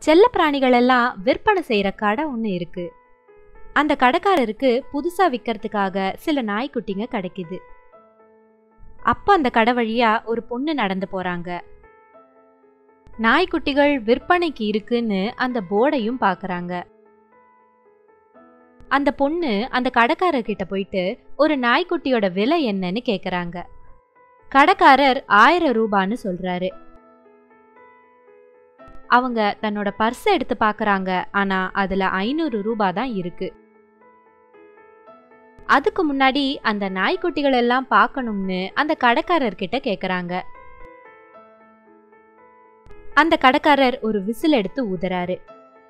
செல்ல பிராணிகள் எல்லாம் விற்பனை செய்யற கடை ஒன்று இருக்கு அந்த கடைக்காரருக்கு புதுசா விற்கிறதுக்காக சில நாய்க்குட்டிங்க கிடைக்குது அப்ப அந்த கடை வழியா ஒரு பொண்ணு நடந்து போறாங்க நாய்க்குட்டிகள் விற்பனைக்கு இருக்குன்னு அந்த போர்டையும் பார்க்கறாங்க அந்த பொண்ணு அந்த கடைக்காரர் கிட்ட போயிட்டு ஒரு நாய்க்குட்டியோட விலை என்னன்னு கேக்குறாங்க கடைக்காரர் ஆயிரம் ரூபான்னு சொல்றாரு அவங்க தன்னோட பர்ஸ் எடுத்து பார்க்கறாங்க ஆனா அதுல ஐநூறு ரூபாய் தான் இருக்கு அதுக்கு முன்னாடி அந்த நாய்க்குட்டிகள் எல்லாம் பார்க்கணும்னு அந்த கடைக்காரர் கிட்ட கேக்குறாங்க அந்த கடைக்காரர் ஒரு விசில் எடுத்து ஊதுறாரு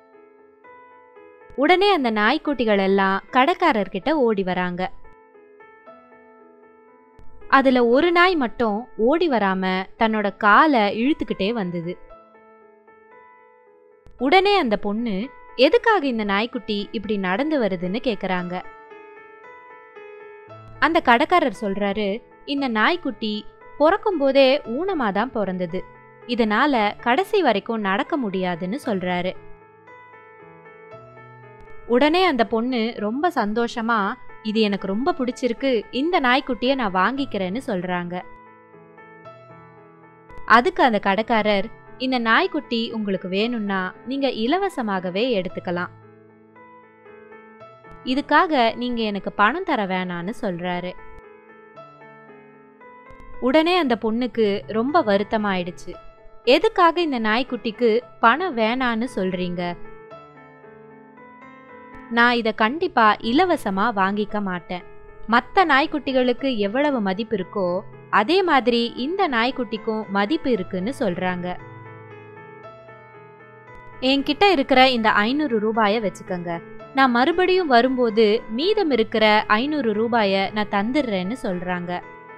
உடனே அந்த நாய்க்குட்டிகள் எல்லாம் கடைக்காரர் கிட்ட ஓடி வராங்க அதுல ஒரு நாய் மட்டும் ஓடி வராம தன்னோட காலை இழுத்துக்கிட்டே வந்தது உடனே அந்த பொண்ணு எதுக்காக இந்த நாய்க்குட்டி இப்படி நடந்து வருதுன்னு கேக்குறாங்க அந்த கடைக்காரர் சொல்றாரு இந்த நாய்க்குட்டி பிறக்கும் போதே ஊனமா தான் பிறந்தது இதனால கடைசி வரைக்கும் நடக்க முடியாதுன்னு சொல்றாரு உடனே அந்த பொண்ணு ரொம்ப சந்தோஷமா இது எனக்கு ரொம்ப பிடிச்சிருக்கு இந்த நாய்க்குட்டிய நான் வாங்கிக்கிறேன்னு சொல்றாங்க அதுக்கு அந்த கடைக்காரர் இந்த நாய்க்குட்டி உங்களுக்கு வேணும்னா நீங்க இலவசமாகவே எடுத்துக்கலாம் இதுக்காக நீங்க எனக்கு பணம் தர வேணான்னு சொல்றாரு உடனே அந்த பொண்ணுக்கு ரொம்ப வருத்தமாயிடுச்சு எதுக்காக இந்த நாய்க்குட்டிக்கு பணம் வேணான்னு சொல்றீங்க நான் இத கண்டிப்பா இலவசமா வாங்கிக்க மாட்டேன் மத்த நாய்க்குட்டிகளுக்கு எவ்வளவு மதிப்பு இருக்கோ அதே மாதிரி இந்த நாய்க்குட்டிக்கும் மதிப்பு இருக்குன்னு சொல்றாங்க என்கிட்ட இருக்கிற இந்த ஐநூறு ரூபாய வச்சுக்கோங்க நான் மறுபடியும் வரும்போது மீதம் இருக்கிற ஐநூறு ரூபாய நான் தந்துடுறேன்னு சொல்றாங்க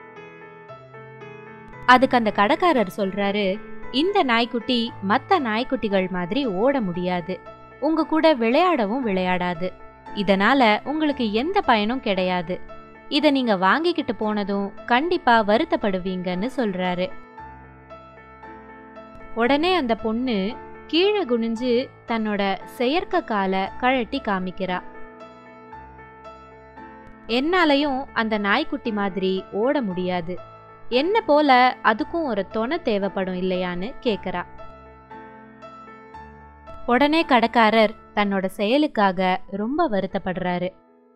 அதுக்கு அந்த கடைக்காரர் சொல்றாரு இந்த நாய்க்குட்டி மத்த நாய்க்குட்டிகள் மாதிரி ஓட முடியாது உங்க கூட விளையாடவும் விளையாடாது இதனால உங்களுக்கு எந்த பயனும் கிடையாது இத நீங்க வாங்கிக்கிட்டு போனதும் கண்டிப்பா வருத்தப்படுவீங்கன்னு சொல்றாரு உடனே அந்த பொண்ணு கீழே குனிஞ்சு தன்னோட செயற்கை காலை கழட்டி காமிக்கிறா என்னாலையும் அந்த நாய்க்குட்டி மாதிரி ஓட முடியாது என்ன போல அதுக்கும் ஒரு துணை தேவைப்படும் இல்லையான்னு கேக்குறா உடனே கடைக்காரர் தன்னோட செயலுக்காக ரொம்ப வருத்தப்படுறாரு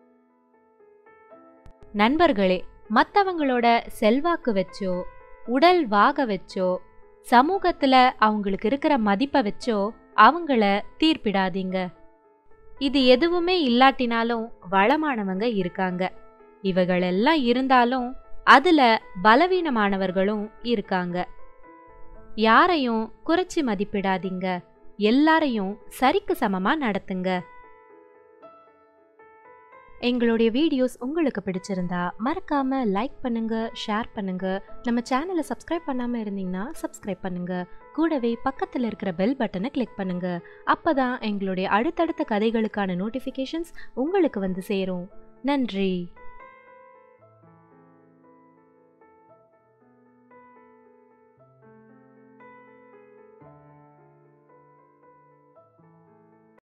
நண்பர்களே மத்தவங்களோட செல்வாக்கு வச்சோ உடல் வாக வச்சோ சமூகத்துல அவங்களுக்கு இருக்கிற மதிப்பை வச்சோ அவங்கள தீர்ப்பிடாதீங்க இது எதுவுமே இல்லாட்டினாலும் வளமானவங்க இருக்காங்க இவைகளெல்லாம் இருந்தாலும் அதுல பலவீனமானவர்களும் இருக்காங்க யாரையும் குறைச்சி மதிப்பிடாதீங்க எல்லாரையும் சரிக்கு சமமா நடத்துங்க எங்களுடைய வீடியோஸ் உங்களுக்கு பிடிச்சிருந்தா மறக்காம லைக் பண்ணுங்க ஷேர் பண்ணுங்க நம்ம சேனலை சப்ஸ்கிரைப் பண்ணாம இருந்தீங்கன்னா சப்ஸ்கிரைப் பண்ணுங்க கூடவே பக்கத்தில் இருக்கிற பெல் பட்டனை கிளிக் பண்ணுங்க அப்பதான் எங்களுடைய அடுத்தடுத்த கதைகளுக்கான நோட்டிஃபிகேஷன்ஸ் உங்களுக்கு வந்து சேரும் நன்றி